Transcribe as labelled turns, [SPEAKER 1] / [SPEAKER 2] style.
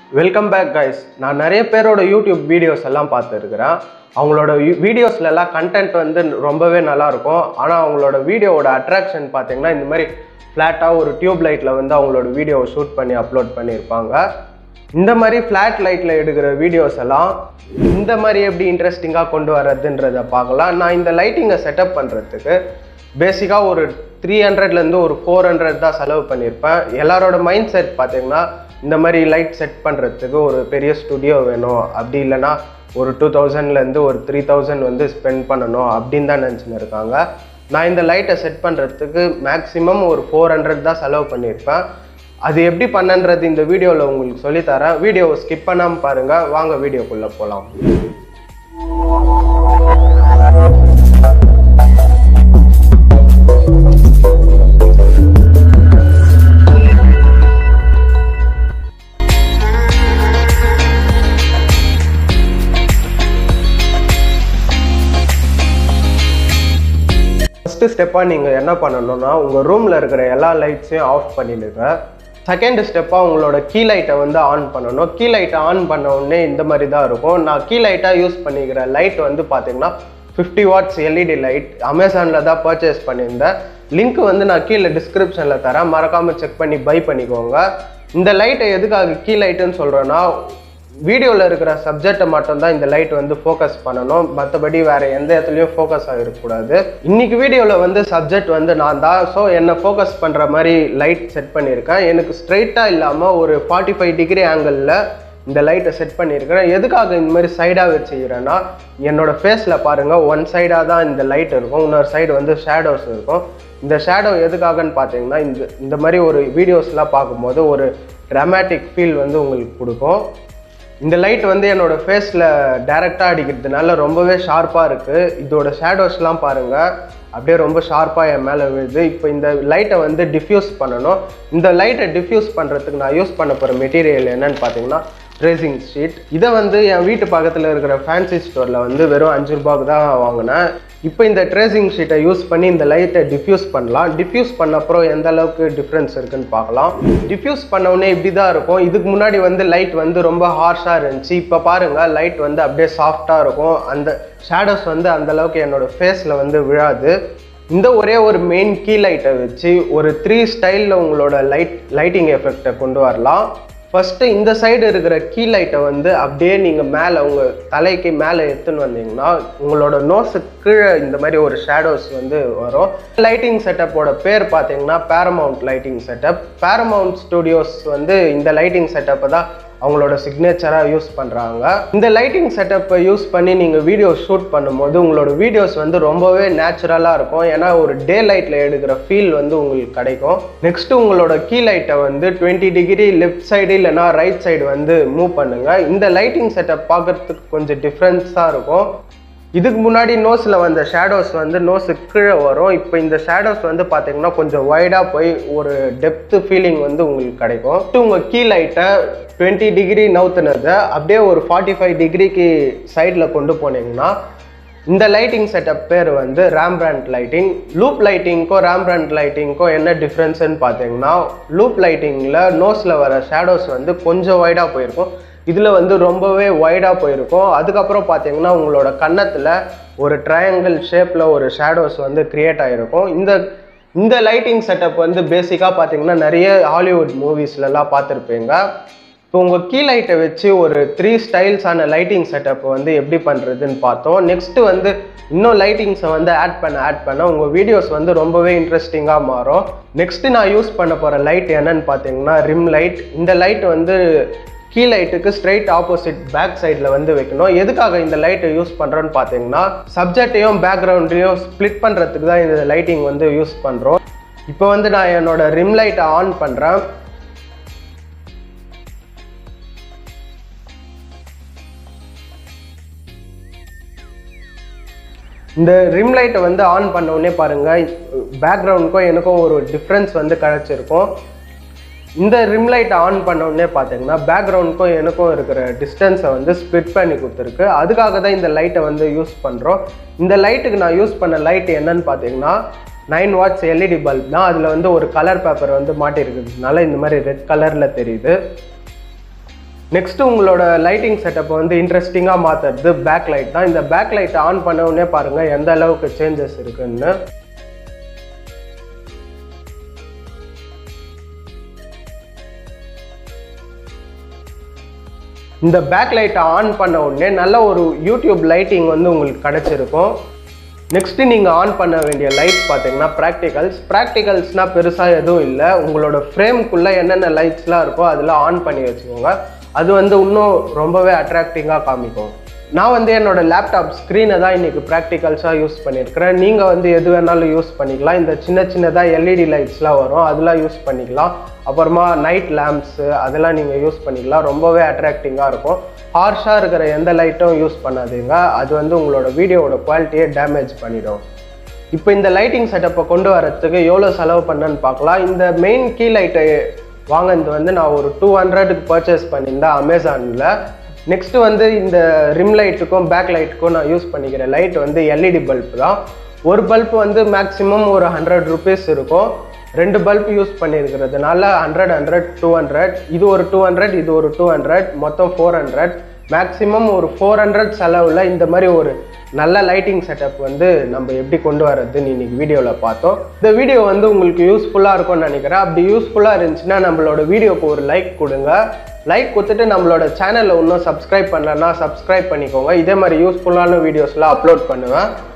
[SPEAKER 1] welcome back guys நான் நிறைய பேரோட யூடியூப் வீடியோஸ் எல்லாம் பார்த்துருக்குறேன் அவங்களோட வீடியோஸ்ல எல்லாம் கண்டென்ட் வந்து ரொம்பவே நல்லா இருக்கும் ஆனால் அவங்களோட வீடியோவோட அட்ராக்ஷன் பார்த்தீங்கன்னா இந்த மாதிரி ஃப்ளாட்டாக ஒரு டியூப் லைட்டில் வந்து அவங்களோட வீடியோவை ஷூட் பண்ணி அப்லோட் பண்ணியிருப்பாங்க இந்த மாதிரி ஃப்ளாட் லைட்டில் எடுக்கிற வீடியோஸ் எல்லாம் இந்த மாதிரி எப்படி இன்ட்ரெஸ்டிங்காக கொண்டு வர்றதுன்றதை பார்க்கலாம் நான் இந்த லைட்டிங்கை செட்டப் பண்ணுறதுக்கு பேசிக்காக ஒரு த்ரீ ஹண்ட்ரட்லேருந்து ஒரு ஃபோர் ஹண்ட்ரட் தான் செலவு பண்ணியிருப்பேன் எல்லாரோட மைண்ட் செட் பார்த்தீங்கன்னா இந்த மாதிரி லைட் செட் பண்ணுறதுக்கு ஒரு பெரிய ஸ்டுடியோ வேணும் அப்படி இல்லைன்னா ஒரு டூ தௌசண்ட்லேருந்து ஒரு த்ரீ தௌசண்ட் வந்து ஸ்பெண்ட் பண்ணணும் அப்படின்னு தான் நினச்சின்னு இருக்காங்க நான் இந்த லைட்டை செட் பண்ணுறதுக்கு மேக்ஸிமம் ஒரு ஃபோர் ஹண்ட்ரட் தான் செலவு பண்ணியிருப்பேன் அது எப்படி பண்ணன்றது இந்த வீடியோவில் உங்களுக்கு சொல்லித்தரேன் வீடியோவை ஸ்கிப் பண்ணாமல் பாருங்கள் வாங்க வீடியோக்குள்ளே போகலாம் ஃபஸ்ட்டு ஸ்டெப்பாக நீங்கள் என்ன பண்ணணும்னா உங்கள் ரூமில் இருக்கிற எல்லா லைட்ஸையும் ஆஃப் பண்ணிடுங்க செகண்ட் ஸ்டெப்பாக உங்களோட கீ லைட்டை வந்து ஆன் பண்ணணும் கீ லைட்டை ஆன் பண்ண உடனே இந்த மாதிரி தான் இருக்கும் நான் கீ லைட்டாக யூஸ் பண்ணிக்கிற லைட் வந்து பார்த்தீங்கன்னா ஃபிஃப்டி வாட்ஸ் எல்இடி லைட் அமேசானில் தான் பர்ச்சேஸ் பண்ணியிருந்தேன் லிங்க் வந்து நான் கீழே டிஸ்கிரிப்ஷனில் தரேன் மறக்காமல் செக் பண்ணி பை பண்ணிக்கோங்க இந்த லைட்டை எதுக்காக கீ லைட்டுன்னு சொல்கிறேன்னா வீடியோவில் இருக்கிற சப்ஜெக்டை மட்டும்தான் இந்த லைட் வந்து ஃபோக்கஸ் பண்ணணும் மற்றபடி வேற எந்த இடத்துலையும் ஃபோக்கஸ் ஆகிருக்கக்கூடாது இன்னைக்கு வீடியோவில் வந்து சப்ஜெக்ட் வந்து நான் தான் ஸோ என்னை ஃபோக்கஸ் பண்ணுற மாதிரி லைட் செட் பண்ணியிருக்கேன் எனக்கு ஸ்ட்ரைட்டாக இல்லாமல் ஒரு ஃபார்ட்டி ஃபைவ் டிகிரி ஆங்கிளில் இந்த லைட்டை செட் பண்ணியிருக்கிறேன் எதுக்காக இந்த மாதிரி சைடாக வச்சுக்கிறேன்னா என்னோட ஃபேஸில் பாருங்கள் ஒன் சைடாக தான் இந்த லைட் இருக்கும் இன்னொரு சைடு வந்து ஷேடோஸ் இருக்கும் இந்த ஷேடோ எதுக்காகன்னு பார்த்தீங்கன்னா இந்த இந்த மாதிரி ஒரு வீடியோஸ்லாம் பார்க்கும்போது ஒரு ட்ராமேட்டிக் ஃபீல் வந்து உங்களுக்கு கொடுக்கும் இந்த லைட் வந்து என்னோட ஃபேஸில் டைரெக்டாக அடிக்கிறதுனால ரொம்பவே ஷார்ப்பாக இருக்குது இதோட ஷேடோஸ்லாம் பாருங்கள் அப்படியே ரொம்ப ஷார்ப்பாக என் மேலே விழுது இப்போ இந்த லைட்டை வந்து டிஃப்யூஸ் பண்ணணும் இந்த லைட்டை டிஃப்யூஸ் பண்ணுறதுக்கு நான் யூஸ் பண்ண போகிற மெட்டீரியல் என்னன்னு பார்த்தீங்கன்னா ட்ரேசிங் ஷீட் இதை வந்து என் வீட்டு பக்கத்தில் இருக்கிற ஃபேன்சி ஸ்டோரில் வந்து வெறும் அஞ்சு ரூபாய்க்கு தான் வாங்கினேன் இப்போ இந்த ட்ரேசிங் ஷீட்டை யூஸ் பண்ணி இந்த லைட்டை டிஃப்யூஸ் பண்ணலாம் டிஃப்யூஸ் பண்ண அப்புறம் எந்த அளவுக்கு டிஃப்ரென்ஸ் இருக்குன்னு பார்க்கலாம் டிஃப்யூஸ் பண்ண உடனே இப்படி தான் இருக்கும் இதுக்கு முன்னாடி வந்து லைட் வந்து ரொம்ப ஹார்ஷாக இருந்துச்சு இப்போ பாருங்கள் லைட் வந்து அப்படியே சாஃப்டாக இருக்கும் அந்த ஷேடோஸ் வந்து அந்த அளவுக்கு என்னோட ஃபேஸில் வந்து விழாது இந்த ஒரே ஒரு மெயின் கீ லைட்டை வச்சு ஒரு த்ரீ ஸ்டைலில் உங்களோட லைட் லைட்டிங் எஃபெக்டை கொண்டு வரலாம் ஃபஸ்ட்டு இந்த சைடு இருக்கிற கீ லைட்டை வந்து அப்படியே நீங்கள் மேலே உங்கள் தலைக்கு மேலே எடுத்துன்னு வந்தீங்கன்னா உங்களோட நோஸுக்கு கீழே இந்த மாதிரி ஒரு ஷேடோஸ் வந்து வரும் லைட்டிங் செட்டப்போட பேர் பார்த்தீங்கன்னா Paramount lighting setup Paramount studios வந்து இந்த லைட்டிங் செட்டப்பை தான் அவங்களோட சிக்னேச்சராக யூஸ் பண்ணுறாங்க இந்த லைட்டிங் செட்டப்பை யூஸ் பண்ணி நீங்கள் வீடியோ ஷூட் பண்ணும்போது உங்களோட வீடியோஸ் வந்து ரொம்பவே நேச்சுரலாக இருக்கும் ஏன்னா ஒரு டே லைட்டில் எடுக்கிற ஃபீல் வந்து உங்களுக்கு கிடைக்கும் நெக்ஸ்ட் உங்களோட கீ லைட்டை வந்து டுவெண்ட்டி டிகிரி லெஃப்ட் சைடு இல்லைனா ரைட் சைடு வந்து மூவ் பண்ணுங்கள் இந்த லைட்டிங் செட்டப் பார்க்குறதுக்கு கொஞ்சம் டிஃப்ரென்ஸாக இருக்கும் இதுக்கு முன்னாடி நோஸில் வந்த ஷேடோஸ் வந்து நோஸுக்கு கீழே வரும் இப்போ இந்த ஷேடோஸ் வந்து பார்த்தீங்கன்னா கொஞ்சம் வைடாக போய் ஒரு டெப்த்து ஃபீலிங் வந்து உங்களுக்கு கிடைக்கும் உங்கள் கீ லைட்டை டுவெண்ட்டி டிகிரி நவுத்துனதை அப்படியே ஒரு ஃபார்ட்டி ஃபைவ் டிகிரிக்கு சைடில் கொண்டு போனீங்கன்னா இந்த லைட்டிங் செட்டப் பேர் வந்து ரேம்பிராண்ட் லைட்டிங் லூப் லைட்டிங்க்கும் ரேம்பிராண்ட் லைட்டிங்க்கும் என்ன டிஃப்ரென்ஸ்னு பார்த்தீங்கன்னா லூப் லைட்டிங்கில் நோஸில் வர ஷேடோஸ் வந்து கொஞ்சம் வைடாக போயிருக்கும் இதில் வந்து ரொம்பவே வைடாக போயிருக்கும் அதுக்கப்புறம் பார்த்தீங்கன்னா உங்களோட கன்னத்தில் ஒரு ட்ரையாங்கிள் ஷேப்பில் ஒரு ஷேடோஸ் வந்து க்ரியேட் ஆகிருக்கும் இந்த இந்த லைட்டிங் செட்டப் வந்து பேசிக்காக பார்த்தீங்கன்னா நிறைய ஹாலிவுட் மூவிஸ்லலாம் பார்த்துருப்பீங்க இப்போ உங்கள் கீ லைட்டை வச்சு ஒரு த்ரீ ஸ்டைல்ஸான லைட்டிங் செட்டப் வந்து எப்படி பண்ணுறதுன்னு பார்த்தோம் நெக்ஸ்ட்டு வந்து இன்னும் லைட்டிங்ஸை வந்து ஆட் பண்ண ஆட் பண்ண உங்கள் வீடியோஸ் வந்து ரொம்பவே இன்ட்ரெஸ்டிங்காக மாறும் நெக்ஸ்ட்டு நான் யூஸ் பண்ண போகிற லைட் என்னன்னு பார்த்தீங்கன்னா ரிம் லைட் இந்த லைட் வந்து கீ லைட்டுக்கு ஸ்ட்ரைட் ஆப்போசிட் பேக் சைடில் வந்து வைக்கணும் எதுக்காக இந்த லைட்டை யூஸ் பண்ணுறோன்னு பார்த்தீங்கன்னா சப்ஜெக்டையும் பேக்ரவுண்டையும் ஸ்ப்ளிட் பண்ணுறதுக்கு தான் இந்த லைட்டிங் வந்து யூஸ் பண்ணுறோம் இப்போ வந்து நான் என்னோட ரிம் லைட்டை ஆன் பண்ணுறேன் இந்த ரிம் லைட்டை வந்து ஆன் பண்ண உடனே பாருங்கள் பேக்ரவுண்டுக்கும் எனக்கும் ஒரு டிஃப்ரென்ஸ் வந்து கிடச்சிருக்கும் இந்த ரிம் லைட் ஆன் பண்ண உடனே பார்த்தீங்கன்னா பேக்ரவுண்டுக்கும் எனக்கும் இருக்கிற டிஸ்டன்ஸை வந்து ஸ்ப்ளிட் பண்ணி கொடுத்துருக்கு அதுக்காக தான் இந்த லைட்டை வந்து யூஸ் பண்ணுறோம் இந்த லைட்டுக்கு நான் யூஸ் பண்ண லைட் என்னன்னு பார்த்தீங்கன்னா நைன் வாட்ஸ் எல்இடி பல்ப் தான் அதில் வந்து ஒரு கலர் பேப்பர் வந்து மாட்டியிருக்கிறதுனால இந்த மாதிரி ரெட் கலரில் தெரியுது நெக்ஸ்ட் உங்களோட லைட்டிங் செட்டப் வந்து இன்ட்ரெஸ்டிங்காக மாற்றுறது பேக் லைட் தான் இந்த பேக் லைட் ஆன் பண்ண உடனே பாருங்கள் எந்த அளவுக்கு சேஞ்சஸ் இருக்குன்னு இந்த பேக் லைட்டை ஆன் பண்ண உடனே நல்ல ஒரு யூடியூப் லைட்டிங் வந்து உங்களுக்கு கிடச்சிருக்கும் நெக்ஸ்ட் நீங்கள் ஆன் பண்ண வேண்டிய லைட் பார்த்தீங்கன்னா ப்ராக்டிகல்ஸ் ப்ராக்டிகல்ஸ்னால் பெருசாக எதுவும் இல்லை உங்களோட ஃப்ரேம்குள்ளே என்னென்ன லைட்ஸ்லாம் இருக்கோ அதெல்லாம் ஆன் பண்ணி வச்சுக்கோங்க அது வந்து இன்னும் ரொம்பவே அட்ராக்டிங்காக காமிக்கும் நான் வந்து என்னோட லேப்டாப் ஸ்க்ரீனை தான் இன்றைக்கி ப்ராக்டிகல்ஸாக யூஸ் பண்ணியிருக்கிறேன் நீங்கள் வந்து எது வேணாலும் யூஸ் பண்ணிக்கலாம் இந்த சின்ன சின்னதாக எல்இடி லைட்ஸ்லாம் வரும் அதெல்லாம் யூஸ் பண்ணிக்கலாம் அப்புறமா நைட் லேம்ப்ஸு அதெல்லாம் நீங்கள் யூஸ் பண்ணிக்கலாம் ரொம்பவே அட்ராக்டிங்காக இருக்கும் ஹார்ஷாக இருக்கிற எந்த லைட்டும் யூஸ் பண்ணாதீங்க அது வந்து உங்களோட வீடியோவோட குவாலிட்டியை டேமேஜ் பண்ணிடும் இப்போ இந்த லைட்டிங் செட்டப்பை கொண்டு வரத்துக்கு எவ்வளோ செலவு பண்ணேன்னு பார்க்கலாம் இந்த மெயின் கீ லைட்டை வாங்கினது வந்து நான் ஒரு டூ ஹண்ட்ரடுக்கு பர்ச்சேஸ் பண்ணியிருந்தேன் அமேசானில் நெக்ஸ்ட் வந்து இந்த ரிம் லைட்டுக்கும் பேக் லைட்டுக்கும் நான் யூஸ் பண்ணிக்கிற லைட் வந்து எல்இடி பல்ப் தான் ஒரு பல்ப் வந்து மேக்ஸிமம் ஒரு ஹண்ட்ரட் ருபீஸ் இருக்கும் ரெண்டு பல்ப் யூஸ் பண்ணியிருக்கிறதுனால ஹண்ட்ரட் ஹண்ட்ரட் டூ ஹண்ட்ரட் இது ஒரு டூ ஹண்ட்ரட் இது ஒரு டூ ஹண்ட்ரட் மொத்தம் ஃபோர் ஹண்ட்ரட் மேக்ஸிமம் ஒரு ஃபோர் ஹண்ட்ரட் செலவில் இந்த மாதிரி ஒரு நல்ல லைட்டிங் செட்டப் வந்து நம்ம எப்படி கொண்டு வரதுன்னு இன்னைக்கு வீடியோவில் பார்த்தோம் இந்த வீடியோ வந்து உங்களுக்கு யூஸ்ஃபுல்லாக இருக்கும்னு நினைக்கிறேன் அப்படி யூஸ்ஃபுல்லாக இருந்துச்சுன்னா நம்மளோட வீடியோக்கு ஒரு லைக் கொடுங்க லைக் கொடுத்துட்டு நம்மளோட சேனலை இன்னும் சப்ஸ்கிரைப் பண்ணலன்னா சப்ஸ்கிரைப் பண்ணிக்கோங்க இதே மாதிரி யூஸ்ஃபுல்லான வீடியோஸ்லாம் அப்லோட் பண்ணுவேன்